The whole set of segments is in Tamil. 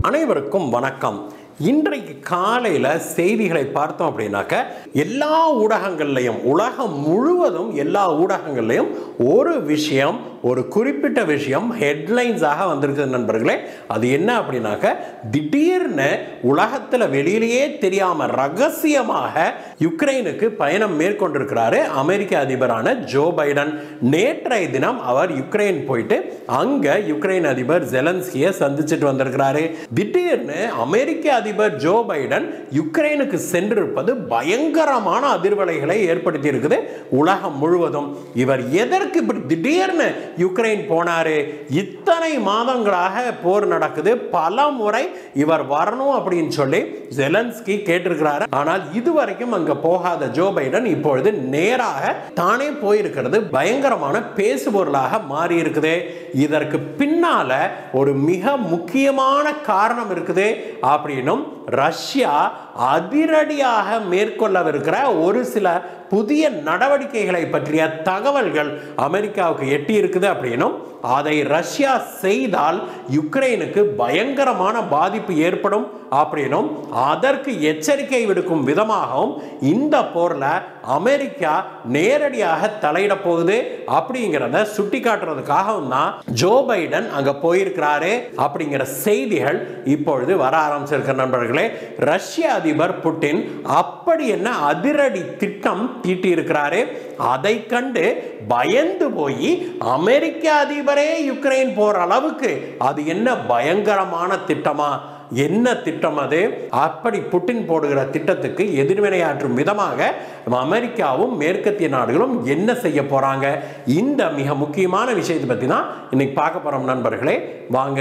அனைவருக்கும் வணக்கம் இன்றைக்கு காலையில் செய்திகளை பார்த்தோம் அப்படின்னாக்க எல்லா ஊடகங்கள்லையும் உலகம் முழுவதும் எல்லா ஊடகங்கள்லையும் ஒரு விஷயம் ஒரு குறிப்பிட்ட விஷயம் ஹெட்லைன்ஸாக வந்திருக்குது நண்பர்களே அது என்ன அப்படின்னாக்க திடீர்னு உலகத்தில் வெளியிலேயே தெரியாமல் ரகசியமாக யுக்ரைனுக்கு பயணம் மேற்கொண்டிருக்கிறாரு அமெரிக்க அதிபரான ஜோ பைடன் நேற்றைய தினம் அவர் யுக்ரைன் போயிட்டு அங்க யுக்ரைன் அதிபர் ஜெலன்ஸ்கியை சந்திச்சுட்டு வந்திருக்கிறாரு திடீர்னு அமெரிக்க அதிபர் ஜோ பைடன் யுக்ரைனுக்கு சென்றிருப்பது பயங்கரமான அதிர்வலைகளை ஏற்படுத்தி இருக்குது உலகம் முழுவதும் இவர் எதற்கு இப்படி திடீர்னு யுக்ரைன் போனாரு இத்தனை மாதங்களாக போர் நடக்குது பல முறை இவர் வரணும் அப்படின்னு சொல்லி ஜெலன்ஸ்கி கேட்டிருக்கிறாரு ஆனால் இதுவரைக்கும் அங்க போகாத ஜோ பைடன் இப்பொழுது நேராக தானே போயிருக்கிறது பயங்கரமான பேசுபொருளாக மாறி இருக்குது இதற்கு பின்னால ஒரு மிக முக்கியமான காரணம் இருக்குது அப்படின்னும் ரஷ்யா அதிரடியாக மேற்கொள்ளவிருக்கிற ஒரு சில புதிய நடவடிக்கைகளை பற்றிய தகவல்கள் அமெரிக்காவுக்கு எட்டி இருக்குது அப்படின்னும் அதை ரஷ்யா செய்தால் யுக்ரைனுக்கு பயங்கரமான பாதிப்பு ஏற்படும் அப்படின்னும் அதற்கு எச்சரிக்கை விடுக்கும் விதமாகவும் இந்த போரில் அமெரிக்கா நேரடியாக தலையிட போகுது அப்படிங்கிறத சுட்டி காட்டுறதுக்காகவும் தான் ஜோ பைடன் அங்க போயிருக்கிறாரு அப்படிங்கிற செய்திகள் இப்பொழுது வர ஆரம்பிச்சிருக்க நண்பர்களே ரஷ்ய அதிபர் புட்டின் அப்படி என்ன அதிரடி திட்டம் தீட்டி இருக்கிறாரு அதை கண்டு பயந்து போய் அமெரிக்க அதிபரே யுக்ரைன் போற அளவுக்கு அது என்ன பயங்கரமான திட்டமா என்ன திட்டம் அது அப்படி புட்டின் போடுகிற திட்டத்துக்கு எதிர்வினையாற்றும் விதமாக அமெரிக்காவும் மேற்கத்திய நாடுகளும் என்ன செய்ய போறாங்க இந்த மிக முக்கியமான விஷயத்தை பத்தி தான் இன்னைக்கு பார்க்க போறோம் நண்பர்களே வாங்க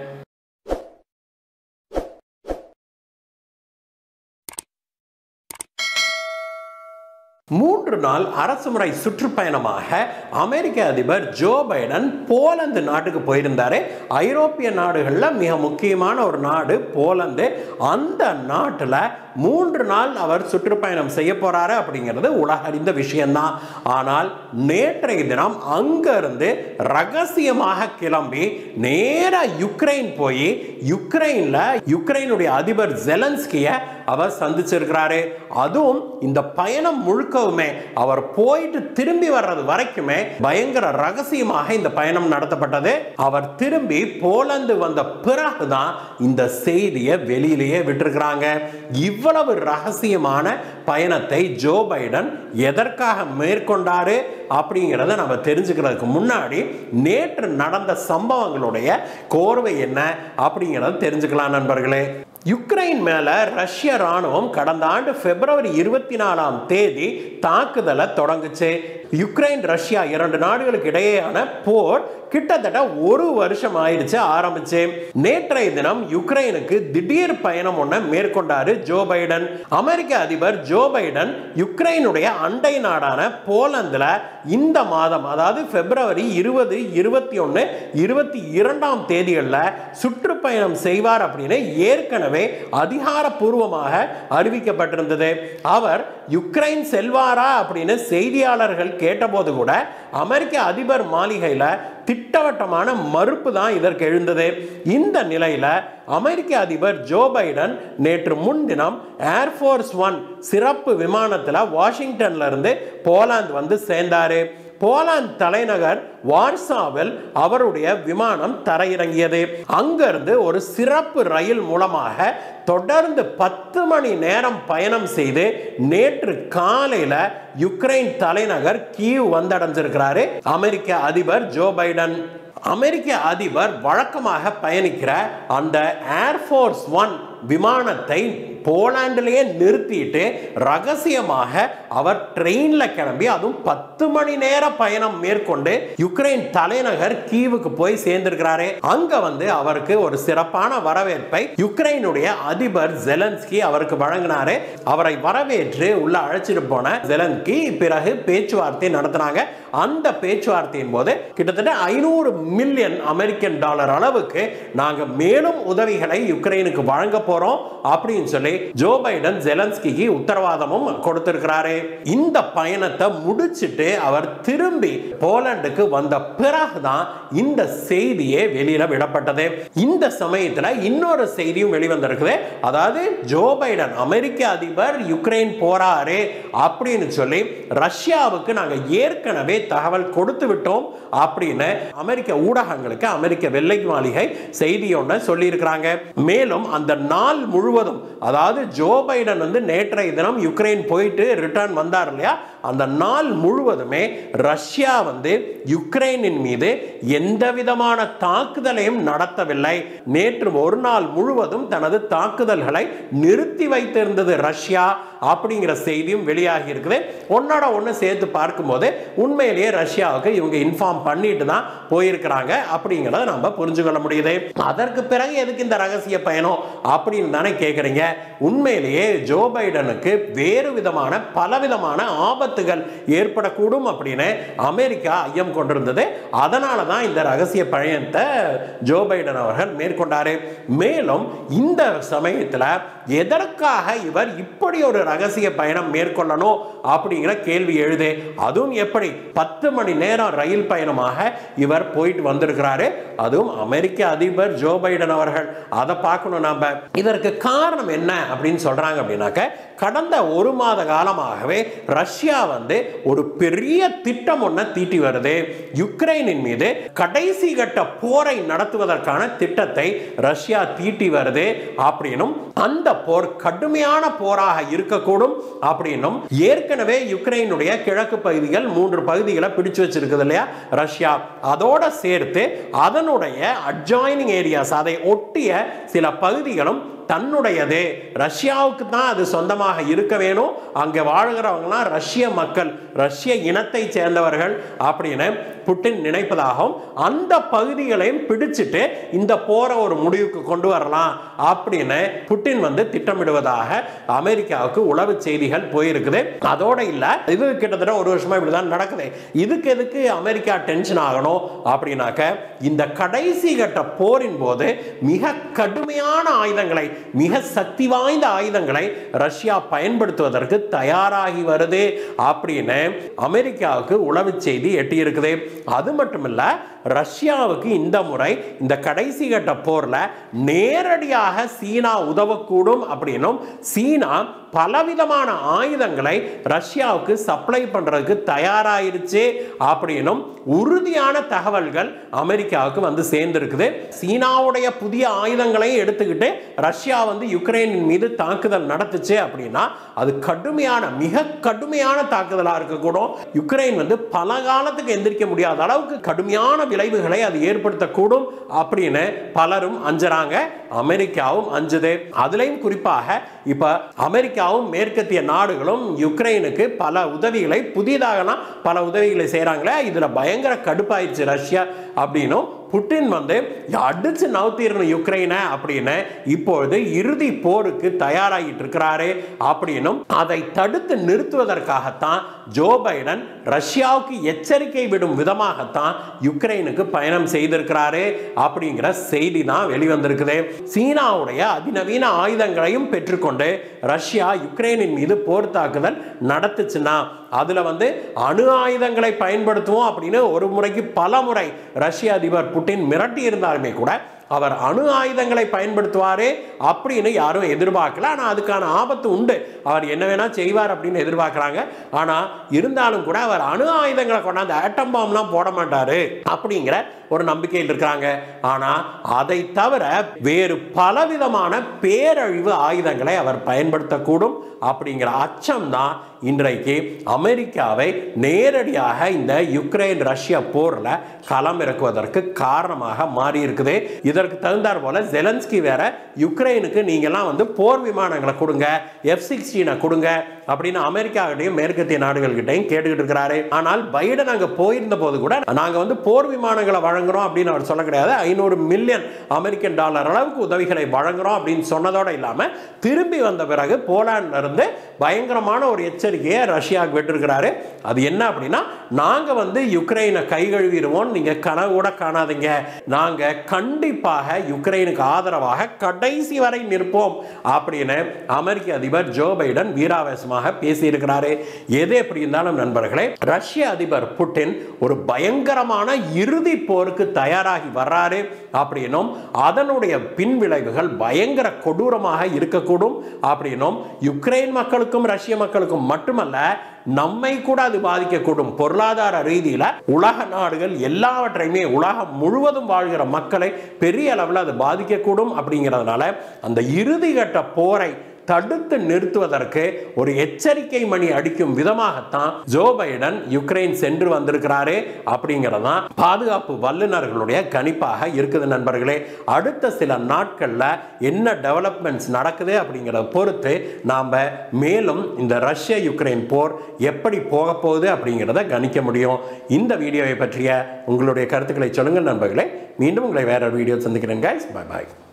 மூன்று நாள் அரசுமுறை சுற்றுப்பயணமாக அமெரிக்க அதிபர் ஜோ பைடன் போலந்து நாட்டுக்கு போயிருந்தாரு ஐரோப்பிய நாடுகளில் மிக முக்கியமான ஒரு நாடு போலந்து அந்த நாட்டில் மூன்று நாள் அவர் சுற்றுப்பயணம் செய்ய போறாரு அப்படிங்கிறது உலக அறிந்த விஷயம்தான் ஆனால் நேற்றைய தினம் அங்கிருந்து ரகசியமாக கிளம்பி நேரா யுக்ரைன் போய் யுக்ரைன்ல யுக்ரைனுடைய அதிபர் ஜெலன்ஸ்கிய அவர் சந்திச்சிருக்கிறாரு அதுவும் இந்த பயணம் முழுக்கவுமே அவர் போயிட்டு திரும்பி வர்றது வரைக்குமே பயங்கர ரகசியமாக இந்த பயணம் நடத்தப்பட்டது அவர் திரும்பி போலந்து வந்த பிறகுதான் இந்த செய்தியை வெளியிலேயே விட்டிருக்கிறாங்க இவ்வளவு ரகசியமான பயணத்தை ஜோ பைடன் எதற்காக மேற்கொண்டாரு அப்படிங்கிறத நம்ம தெரிஞ்சுக்கிறதுக்கு முன்னாடி நேற்று நடந்த சம்பவங்களுடைய கோர்வை என்ன அப்படிங்கிறத தெரிஞ்சுக்கலாம் நண்பர்களே யுக்ரைன் மேல ரஷ்ய ராணுவம் கடந்த ஆண்டு பிப்ரவரி இருபத்தி நாலாம் தேதி தாக்குதலை தொடங்குச்சு யுக்ரைன் ரஷ்யா இரண்டு நாடுகளுக்கு இடையேயான போர் கிட்டத்தட்ட ஒரு வருஷம் ஆயிடுச்சு ஆரம்பிச்சு நேற்றைய தினம் யுக்ரைனுக்கு திடீர் பயணம் ஒன்று மேற்கொண்டாரு ஜோ பைடன் அமெரிக்க அதிபர் ஜோ பைடன் யுக்ரைனுடைய அண்டை நாடான போலந்துல இந்த மாதம் அதாவது பிப்ரவரி இருபது இருபத்தி ஒன்று இருபத்தி இரண்டாம் தேதிகளில் சுற்றுப்பயணம் செய்வார் அப்படின்னு ஏற்கனவே அதிகாரப்பூர்வமாக அறிவிக்கப்பட்டிருந்தது அவர் யுக்ரைன் செல்வாரா அப்படின்னு செய்தியாளர்கள் கேட்டபோது கூட அமெரிக்க அதிபர் மாளிகையில் திட்டவட்டமான மறுப்பு தான் இதற்கு எழுந்தது இந்த நிலையில் அமெரிக்க அதிபர் ஜோ பைடன் நேற்று முன்தினம் ஏர்ஃபோர்ஸ் ஒன் சிறப்பு விமானத்தில் வாஷிங்டன்ல இருந்து போலாந்து வந்து சேர்ந்தாரு போலாந்து தலைநகர் வார்சாவில் அவருடைய விமானம் தரையிறங்கியது அங்கிருந்து ஒரு சிறப்பு ரயில் மூலமாக தொடர்ந்து பத்து மணி நேரம் பயணம் செய்து நேற்று காலையில் யுக்ரைன் தலைநகர் கீவ் வந்தடைஞ்சிருக்கிறாரு அமெரிக்க அதிபர் ஜோ பைடன் அமெரிக்க அதிபர் வழக்கமாக பயணிக்கிற அந்த ஏர்ஃபோர்ஸ் ஒன் விமானத்தை போலாண்டிலேயே நிறுத்திட்டு ரகசியமாக அவர் ட்ரெயினில் கிளம்பி அதுவும் பத்து மணி நேர பயணம் மேற்கொண்டு யுக்ரைன் தலைநகர் கீவுக்கு போய் சேர்ந்திருக்கிறாரு அங்க வந்து அவருக்கு ஒரு சிறப்பான வரவேற்பை யுக்ரைனுடைய அதிபர் ஜெலன்ஸ்கி அவருக்கு வழங்கினாரு அவரை வரவேற்று உள்ள அழைச்சிட்டு போன ஜெலன்ஸ்கி பிறகு பேச்சுவார்த்தை நடத்தினாங்க அந்த பேச்சுவார்த்தையின் போது கிட்டத்தட்ட ஐநூறு மில்லியன் அமெரிக்கன் டாலர் அளவுக்கு நாங்கள் மேலும் உதவிகளை யுக்ரைனுக்கு வழங்க போறோம் அப்படின்னு சொல்லி ஜோ பைடன் ஜெலன்ஸ்கிக்கு உத்தரவாதமும் கொடுத்திருக்கிறாரு இந்த பயணத்தை முடிச்சிட்டு அவர் திரும்பி போலண்டுக்கு வந்த பிறகுதான் இந்த செய்தியே வெளியில விடப்பட்டது இந்த சமயத்துல இன்னொரு செய்தியும் வெளிவந்திருக்குது அதாவது ஜோ பைடன் அமெரிக்க அதிபர் யுக்ரைன் போறாரு அப்படின்னு சொல்லி ரஷ்யாவுக்கு நாங்க ஏற்கனவே தகவல் கொடுத்து விட்டோம் அப்படின்னு அமெரிக்க ஊடகங்களுக்கு அமெரிக்க வெள்ளை மாளிகை செய்தி ஒன்றை சொல்லியிருக்கிறாங்க மேலும் அந்த நாள் முழுவதும் அதாவது ஜோ பைடன் வந்து நேற்றைய தினம் யுக்ரைன் போயிட்டு ரிட்டர்ன் வந்தார் இல்லையா அந்த நாள் முழுவதுமே ரஷ்யா வந்து யுக்ரைனின் மீது எந்த விதமான தாக்குதலையும் நடத்தவில்லை நேற்று ஒரு நாள் முழுவதும் தனது தாக்குதல்களை நிறுத்தி வைத்திருந்தது ரஷ்யா அப்படிங்கிற செய்தியும் வெளியாகி இருக்குது ஒன்னோட ஒன்று சேர்த்து பார்க்கும்போது உண்மையிலேயே ரஷ்யாவுக்கு இவங்க இன்ஃபார்ம் பண்ணிட்டு தான் போயிருக்கிறாங்க அப்படிங்கிறத நம்ம புரிஞ்சுக்கொள்ள முடியுது அதற்கு பிறகு எதுக்கு இந்த ரகசிய பயணம் அப்படின்னு தானே கேட்குறீங்க உண்மையிலேயே ஜோ பைடனுக்கு வேறு விதமான பலவிதமான ஆபத்துகள் ஏற்படக்கூடும் அப்படின்னு அமெரிக்கா ஐயம் கொண்டிருந்தது அதனால தான் இந்த ரகசிய பயணத்தை ஜோ பைடன் அவர்கள் மேற்கொண்டாரு மேலும் இந்த சமயத்தில் எதற்காக இவர் இப்படி ஒரு ரகசிய பயணம் மேற்கொள்ளணும் அப்படிங்கிற கேள்வி எழுது அதுவும் எப்படி பத்து மணி நேரம் ரயில் பயணமாக இவர் போயிட்டு வந்திருக்கிறாரு அதுவும் அமெரிக்க அதிபர் ஜோ பைடன் அவர்கள் அதை பார்க்கணும் நாம இதற்கு காரணம் என்ன அப்படின்னு சொல்றாங்க அப்படின்னாக்க கடந்த ஒரு மாத காலமாகவே ரஷ்யா வந்து ஒரு பெரிய திட்டம் ஒன்றை தீட்டி வருது யுக்ரைனின் மீது கடைசி கட்ட போரை நடத்துவதற்கான திட்டத்தை ரஷ்யா தீட்டி வருது அப்படின்னும் அந்த போர் கடுமையான போராக இருக்கக்கூடும் அப்படின்னும் ஏற்கனவே யுக்ரைனுடைய கிழக்கு பகுதிகள் மூன்று பகுதிகளை பிடிச்சு வச்சிருக்குது இல்லையா ரஷ்யா அதோட சேர்த்து அதனுடைய அட்ஜாயினிங் ஏரியாஸ் அதை ஒட்டிய சில பகுதிகளும் தன்னுடையது ரஷ்யாவுக்கு தான் அது சொந்தமாக இருக்க வேணும் அங்கே வாழ்கிறவங்களாம் ரஷ்ய மக்கள் ரஷ்ய இனத்தை சேர்ந்தவர்கள் அப்படின்னு புட்டின் நினைப்பதாகவும் அந்த பகுதிகளையும் பிடிச்சிட்டு இந்த போரை ஒரு முடிவுக்கு கொண்டு வரலாம் அப்படின்னு புட்டின் வந்து திட்டமிடுவதாக அமெரிக்காவுக்கு உளவு செய்திகள் போயிருக்குது அதோட இல்ல இது கிட்டத்தட்ட ஒரு வருஷமா இப்படிதான் நடக்குது இதுக்கு எதுக்கு அமெரிக்கா டென்ஷன் ஆகணும் அப்படின்னாக்க இந்த கடைசி கட்ட போரின் போது மிக கடுமையான ஆயுதங்களை மிக சக்தி வாய்ந்த ஆயுதங்களை ரஷ்யா பயன்படுத்துவதற்கு தயாராகி வருது அப்படின்னு அமெரிக்காவுக்கு உளவு செய்தி எட்டியிருக்குது அது மட்டுமில்ல ரஷ்யாவுக்கு இந்த முறை இந்த கடைசி கட்ட போர்ல நேரடியாக சீனா உதவக்கூடும் அப்படின்னும் சீனா பலவிதமான ஆயுதங்களை ரஷ்யாவுக்கு சப்ளை பண்றதுக்கு தயாராயிருச்சு அப்படின்னும் உறுதியான தகவல்கள் அமெரிக்காவுக்கு வந்து சேர்ந்திருக்குது சீனாவுடைய புதிய ஆயுதங்களையும் எடுத்துக்கிட்டு ரஷ்யா வந்து யுக்ரைனின் மீது தாக்குதல் நடத்துச்சு அப்படின்னா அது கடுமையான மிக கடுமையான தாக்குதலாக இருக்கக்கூடும் யுக்ரைன் வந்து பல காலத்துக்கு எந்திரிக்க முடியாத அளவுக்கு கடுமையான விளைவுகளை அது ஏற்படுத்தக்கூடும் அப்படின்னு பலரும் அஞ்சுறாங்க அமெரிக்காவும் அஞ்சுது அதுலயும் குறிப்பாக இப்ப அமெரிக்காவும் மேற்கத்திய நாடுகளும் யுக்ரைனுக்கு பல உதவிகளை புதிதாகலாம் பல உதவிகளை செய்றாங்களே இதுல பயங்கர கடுப்பாயிருச்சு ரஷ்யா அப்படின்னும் புட்டின் வந்து அடிச்சு நவுத்திரணும் யுக்ரைனை அப்படின்னு இப்பொழுது இறுதி போருக்கு தயாராகிட்டு இருக்கிறாரு அப்படின்னும் அதை தடுத்து நிறுத்துவதற்காகத்தான் ஜோ பைடன் ரஷ்யாவுக்கு எச்சரிக்கை விடும் விதமாகத்தான் யுக்ரைனுக்கு பயணம் செய்திருக்கிறாரு அப்படிங்கிற செய்தி தான் வெளிவந்திருக்குது சீனாவுடைய அதிநவீன ஆயுதங்களையும் பெற்றுக்கொண்டு ரஷ்யா யுக்ரைனின் மீது போர் தாக்குதல் நடத்துச்சுன்னா அதுல வந்து அணு ஆயுதங்களை பயன்படுத்துவோம் அப்படின்னு ஒரு முறைக்கு பல முறை ரஷ்ய அதிபர் புட்டின் மிரட்டி இருந்தாலுமே கூட அவர் அணு ஆயுதங்களை பயன்படுத்துவாரே அப்படின்னு யாரும் எதிர்பார்க்கல ஆனால் அதுக்கான ஆபத்து உண்டு அவர் என்ன வேணா செய்வார் அப்படின்னு எதிர்பார்க்குறாங்க ஆனால் இருந்தாலும் கூட அவர் அணு ஆயுதங்களை கொண்டாந்து ஆட்டம் பாம்லாம் போட மாட்டாரு அப்படிங்கிற ஒரு நம்பிக்கையில் இருக்கிறாங்க ஆனால் அதை தவிர வேறு பலவிதமான பேரழிவு ஆயுதங்களை அவர் பயன்படுத்தக்கூடும் அப்படிங்கிற அச்சம் தான் இன்றைக்கு அமெரிக்காவை நேரடியாக இந்த யுக்ரைன் ரஷ்யா போரில் களம் இறக்குவதற்கு காரணமாக மாறி இருக்குது இதற்கு தகுந்தாற் போல ஜெலன்ஸ்கி வேற யுக்ரைனுக்கு நீங்கள்லாம் வந்து போர் விமானங்களை கொடுங்க எஃப் சிக்ஸ்டீனை கொடுங்க அப்படின்னு அமெரிக்காகிட்டையும் மேற்கத்திய நாடுகள்கிட்டையும் கேட்டுக்கிட்டு இருக்கிறாரு ஆனால் பைடன் அங்க போயிருந்த போது கூட நாங்க வந்து போர் விமானங்களை வழங்குறோம் அப்படின்னு அவர் சொல்ல கிடையாது ஐநூறு மில்லியன் அமெரிக்கன் டாலர் அளவுக்கு உதவிகளை வழங்குறோம் அப்படின்னு சொன்னதோட இல்லாம திரும்பி வந்த பிறகு போலாண்ட்ல இருந்து பயங்கரமான ஒரு எச்சரிக்கையை ரஷ்யாவுக்கு விட்டுருக்கிறாரு அது என்ன அப்படின்னா நாங்க வந்து யுக்ரைனை கை கழுவிடுவோம் நீங்க கனவு கூட காணாதீங்க நாங்க கண்டிப்பாக யுக்ரைனுக்கு ஆதரவாக கடைசி வரை நிற்போம் அப்படின்னு அமெரிக்க அதிபர் ஜோ பைடன் வீராவேசமாக பேசியிருக்கிறாரு எது எப்படி இருந்தாலும் நண்பர்களே ரஷ்ய அதிபர் புட்டின் ஒரு பயங்கரமான இறுதி போருக்கு தயாராகி வர்றாரு அப்படின்னும் அதனுடைய பின் விளைவுகள் பயங்கர கொடூரமாக இருக்கக்கூடும் அப்படின்னும் யுக்ரைன் மக்களுக்கும் ரஷ்ய மக்களுக்கும் மட்டுமல்ல நம்மை கூட அது பாதிக்கக்கூடும் பொருளாதார ரீதியில் உலக நாடுகள் எல்லாவற்றையுமே உலகம் முழுவதும் வாழ்கிற மக்களை பெரிய அளவில் அது பாதிக்கக்கூடும் அப்படிங்கிறதுனால அந்த இறுதிக்கட்ட போரை தடுத்து நிறுத்துவதற்கு ஒரு எச்சரிக்கை மணி அடிக்கும் விதமாகத்தான் ஜோ பைடன் யுக்ரைன் சென்று வந்திருக்கிறாரு அப்படிங்கிறதான் பாதுகாப்பு வல்லுநர்களுடைய கணிப்பாக இருக்குது நண்பர்களே அடுத்த சில நாட்களில் என்ன டெவலப்மெண்ட்ஸ் நடக்குது அப்படிங்கிறத பொறுத்து நாம் மேலும் இந்த ரஷ்ய யுக்ரைன் போர் எப்படி போக போகுது அப்படிங்கிறத கணிக்க முடியும் இந்த வீடியோவை பற்றிய உங்களுடைய கருத்துக்களை சொல்லுங்கள் நண்பர்களே மீண்டும் உங்களை வேற வீடியோ சந்திக்கிறேன் கைஸ் பாய் பாய்